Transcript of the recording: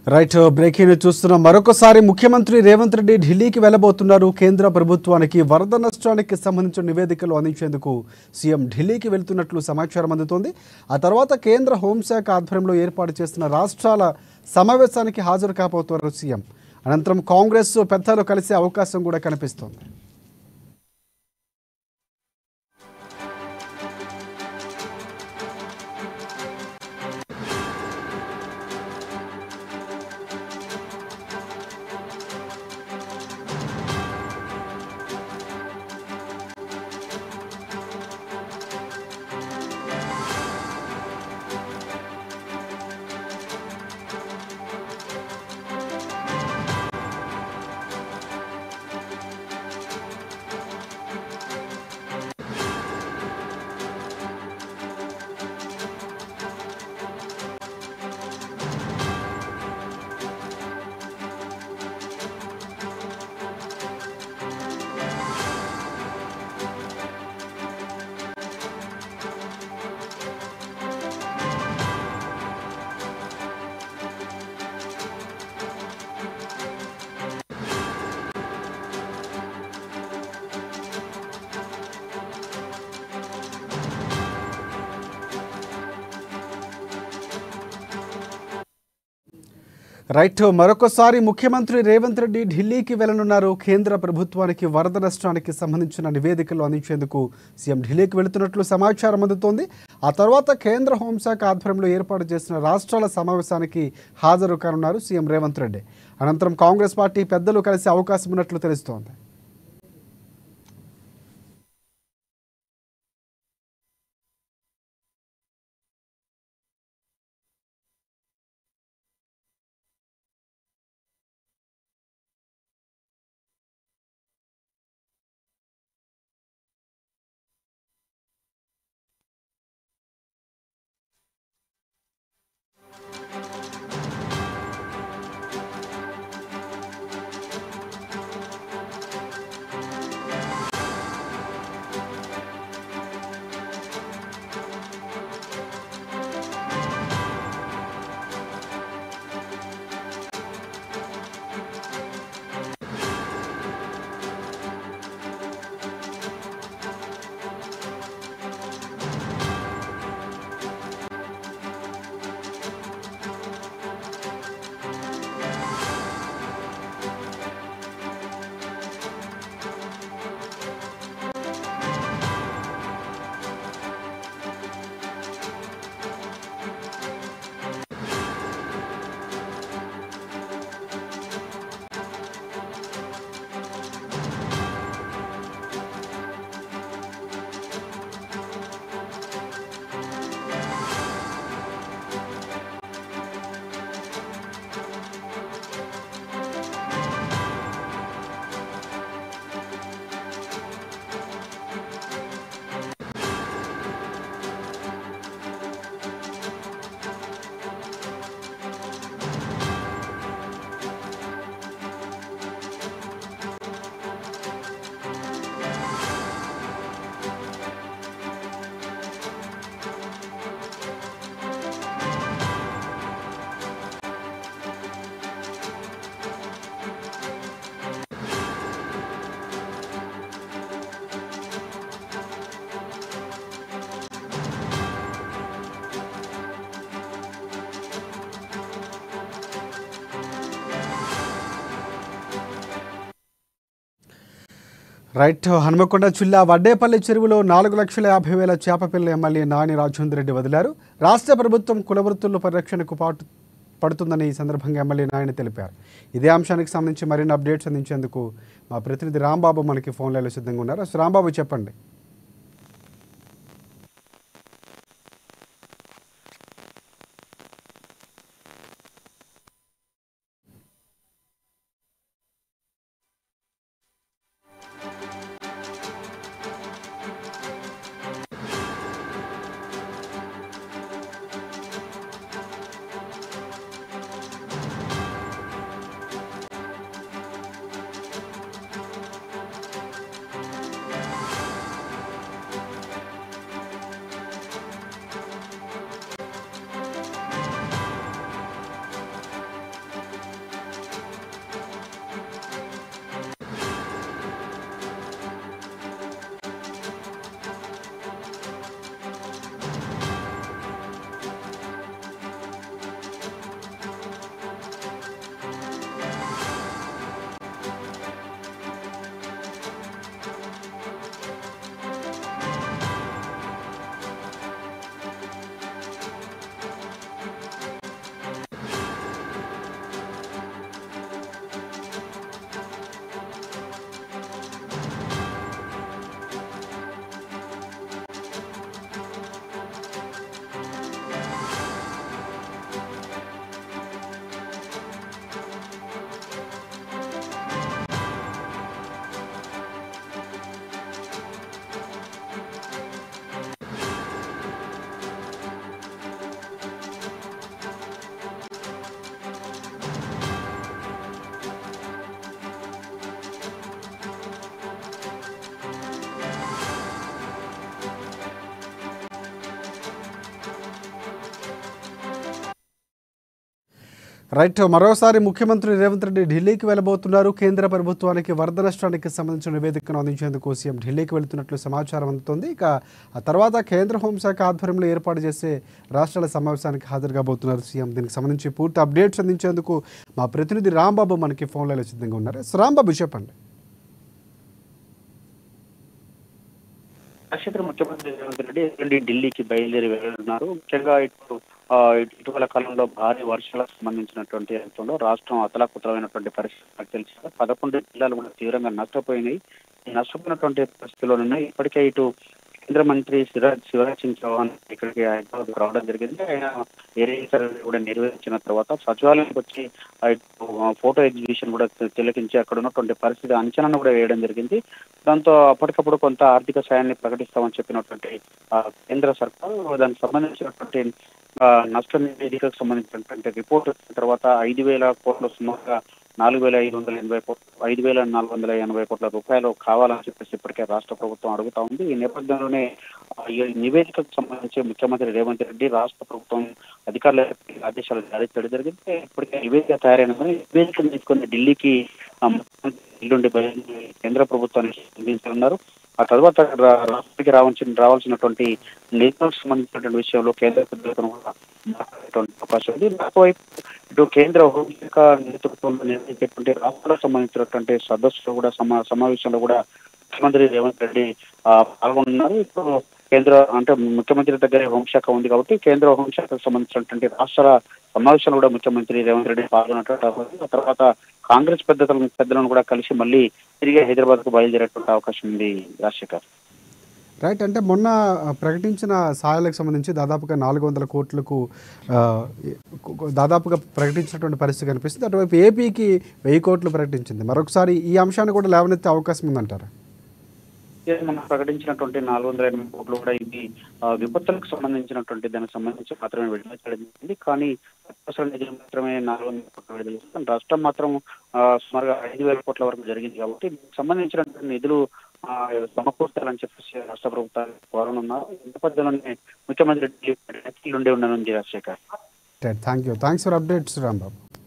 Right breaking news చూస్తున్నాం మరొకసారి ముఖ్యమంత్రి రేవంత్ రెడ్డి ఢిల్లీకి వెళ్లబోతున్నారు కేంద్ర ప్రభుత్వానికి వరద నష్టానికి సంబంధించిన నివేదికలు అందించేందుకు సీఎం ఢిల్లీకి వెళ్తున్నట్లు సమాచారం అందుతోంది ఆ తర్వాత కేంద్ర హోంశాఖ ఆధ్వర్యంలో ఏర్పాటు చేస్తున్న రాష్ట్రాల సమావేశానికి హాజరు కాబోతున్నారు సీఎం అనంతరం కాంగ్రెస్ పెద్దలు కలిసే అవకాశం కూడా కనిపిస్తోంది రైట్ మరొకసారి ముఖ్యమంత్రి రేవంత్ రెడ్డి ఢిల్లీకి వెళ్లనున్నారు కేంద్ర ప్రభుత్వానికి వరద నష్టానికి సంబంధించిన నివేదికలు అందించేందుకు సీఎం ఢిల్లీకి వెళుతున్నట్లు సమాచారం అందుతోంది ఆ తర్వాత కేంద్ర హోంశాఖ ఆధ్వర్యంలో ఏర్పాటు చేసిన రాష్ట్రాల సమావేశానికి హాజరు కానున్నారు సీఎం రేవంత్ రెడ్డి అనంతరం కాంగ్రెస్ పార్టీ పెద్దలు కలిసే అవకాశం ఉన్నట్లు తెలుస్తోంది రైట్ హనుమకొండ జిల్లా వడ్డేపల్లి చెరువులో నాలుగు లక్షల యాభై వేల చేపపిల్ల ఎమ్మెల్యే నాని రాజేందర్ రెడ్డి వదిలారు రాష్ట్ర ప్రభుత్వం కులవృత్తుల పరిరక్షణకు పాటు పడుతుందని ఈ సందర్భంగా ఎమ్మెల్యే నాయని తెలిపారు ఇదే అంశానికి సంబంధించి మరిన్ని అప్డేట్స్ అందించేందుకు మా ప్రతినిధి రాంబాబు మనకి ఫోన్ లైన్లో సిద్ధంగా ఉన్నారు అసలు రాంబాబు చెప్పండి రైట్ మరోసారి ముఖ్యమంత్రి రేవంత్ రెడ్డి ఢిల్లీకి వెళ్ళబోతున్నారు కేంద్ర ప్రభుత్వానికి వరద నష్టానికి సంబంధించిన నివేదికను అందించేందుకు సీఎం ఢిల్లీకి వెళ్తున్నట్లు సమాచారం అందుతోంది ఇక ఆ తర్వాత కేంద్ర హోంశాఖ ఆధ్వర్యంలో ఏర్పాటు చేసే రాష్ట్రాల సమావేశానికి హాజరు కాబోతున్నారు సీఎం దీనికి సంబంధించి పూర్తి అప్డేట్స్ అందించేందుకు మా ప్రతినిధి రాంబాబు మనకి ఫోన్ లైన్లో సిద్ధంగా ఉన్నారు సో రాంబాబు చెప్పండి రాజశేఖర ముఖ్యమంత్రి రేవంత్ రెడ్డి ఎల్లుండి ఢిల్లీకి బయలుదేరి వెళ్తున్నారు ముఖ్యంగా ఇటు ఆ, ఇటీవల కాలంలో భారీ వర్షాలకు సంబంధించినటువంటి అంశంలో రాష్ట్రం అతలాకుతలమైనటువంటి పరిస్థితి మనకు తెలిసి పదకొండు జిల్లాలు కూడా తీవ్రంగా నష్టపోయినాయి ఈ నష్టపోయినటువంటి పరిస్థితుల్లోనే ఇప్పటికే ఇటు కేంద్ర మంత్రి శివరాజ్ శివరాజ్ సింగ్ చౌహాన్ ఇక్కడికి హైదరాబాద్ రావడం జరిగింది ఆయన ఏరియా సర్వే కూడా నిర్వహించిన తర్వాత సచివాలయానికి వచ్చి ఆ ఇటు ఫోటో ఎగ్జిబిషన్ కూడా తిలకించి అక్కడ ఉన్నటువంటి పరిస్థితి అంచనాను కూడా వేయడం జరిగింది దాంతో అప్పటికప్పుడు కొంత ఆర్థిక సాయాన్ని ప్రకటిస్తామని చెప్పినటువంటి ఆ, కేంద్ర సర్కార్ దానికి సంబంధించినటువంటి ఆ, నష్ట నివేదికకు సంబంధించినటువంటి రిపోర్ట్ వచ్చిన తర్వాత ఐదు వేల కోట్ల సుమారుగా నాలుగు వేల ఐదు వందల ఎనభై కోట్లు ఐదు వేల నాలుగు వందల ఎనభై కోట్ల రూపాయలు కావాలని చెప్పేసి ఇప్పటికే రాష్ట్ర ప్రభుత్వం అడుగుతా ఉంది ఈ నేపథ్యంలోనే ఆ, ఈ నివేదికకు సంబంధించి ముఖ్యమంత్రి రేవంత్ రెడ్డి రాష్ట్ర ప్రభుత్వం అధికారులకు ఆదేశాలు జారీ చేయడం జరిగింది ఇప్పటికే నివేదిక తయారైన నివేదికను తీసుకొని ఢిల్లీకి ఆ, ముఖ్యమంత్రి ఎల్లుండి బయలుదేరి కేంద్ర ప్రభుత్వానికి అందించనున్నారు ఆ తర్వాత రా- రాష్ట్రానికి రావాల్సిన రావాల్సినటువంటి నిధులకు సంబంధించినటువంటి విషయంలో కేంద్ర పెద్దలతో కూడా మాట్లాడేటువంటి అవకాశం ఉంది మరోవైపు ఇటు కేంద్ర హోంశాఖ నేతృత్వంలో నిర్వహించేటువంటి రాష్ట్రాలకు సంబంధించినటువంటి సదస్సులో కూడా సమా సమావేశంలో కూడా ముఖ్యమంత్రి రేవంత్ రెడ్డి ఆ, పాల్గొన్నారు ఇప్పుడు కేంద్ర అంటే ముఖ్యమంత్రి దగ్గర హోంశాఖ ఉంది కాబట్టి కేంద్ర హోంశాఖకు సంబంధించినటువంటి రాష్ట్ర సమావేశంలో కూడా ముఖ్యమంత్రి రేవంత్ రెడ్డి పాల్గొన్నటువంటి అవకాశం ఉంది. ఆ తర్వాత కాంగ్రెస్ పెద్దలను పెద్దలను కూడా కలిసి మళ్ళీ తిరిగి హైదరాబాద్ కు బయలుదేరేటువంటి అవకాశం ఉంది రాజశేఖర్ రైట్ అంటే మొన్న ఆ, ప్రకటించిన సాయాలకు సంబంధించి దాదాపుగా నాలుగు వందల కోట్లకు ఆ, దాదాపుగా ప్రకటించినటువంటి పరిస్థితి కనిపిస్తుంది అటువైపు ఏపీకి వెయ్యి కోట్లు ప్రకటించింది మరొకసారి ఈ అంశాన్ని కూడా లేవనెత్తే అవకాశం ఉందంటారా ఇదే మనం ప్రకటించినటువంటి నాలుగు వందల ఎనభై కోట్లు కూడా ఇది ఆ, విపత్తులకు సంబంధించినటువంటి దానికి సంబంధించి మాత్రమే విడుదల చేయడం జరిగింది కానీ అత్యవసర నిధులు మాత్రమే నాలుగు వందల కోట్లు విడుదల చేస్తాం రాష్ట్రం మాత్రం ఆ, సుమారుగా ఐదు వేల కోట్ల వరకు జరిగింది కాబట్టి దీనికి సంబంధించినటువంటి నిధులు ఆ, సమకూర్చాలని చెప్పేసి రాష్ట్ర ప్రభుత్వాలు కోరనున్నారు ఈ నేపథ్యంలోనే ముఖ్యమంత్రి ఢిల్లీ నుండి ఉండనుంది Rajasekhar thank you thanks for updates Rambabu